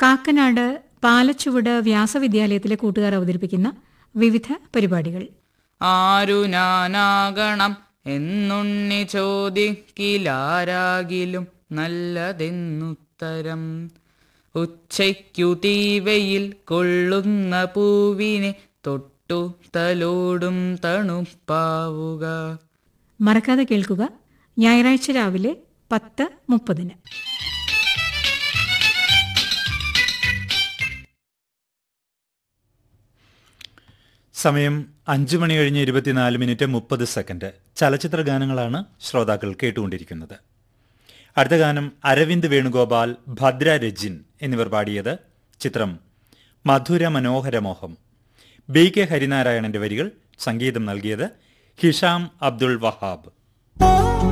കാക്കനാട് പാലച്ചുവട് വ്യാസവിദ്യാലയത്തിലെ കൂട്ടുകാർ അവതരിപ്പിക്കുന്ന വിവിധ പരിപാടികൾ ആരു ഞാനാകണം എന്നുണ്ണി ചോദിക്കിലാരാകിലും നല്ലതെന്നുത്തരം ഉച്ചയ്ക്കു തീവയിൽ കൊള്ളുന്ന പൂവിനെ തൊട്ടു തലോടും തണുപ്പാവുക മറക്കാതെ കേൾക്കുക ഞായറാഴ്ച രാവിലെ പത്ത് മുപ്പതിന് സമയം അഞ്ചു മണി കഴിഞ്ഞ് ഇരുപത്തിനാല് മിനിറ്റ് മുപ്പത് സെക്കൻഡ് ചലച്ചിത്ര ഗാനങ്ങളാണ് ശ്രോതാക്കൾ കേട്ടുകൊണ്ടിരിക്കുന്നത് അടുത്ത ഗാനം അരവിന്ദ് വേണുഗോപാൽ ഭദ്ര രജിൻ എന്നിവർ പാടിയത് ചിത്രം മധുര മനോഹരമോഹം ബി കെ ഹരിനാരായണന്റെ വരികൾ സംഗീതം നൽകിയത് ഹിഷാം അബ്ദുൾ വഹാബ്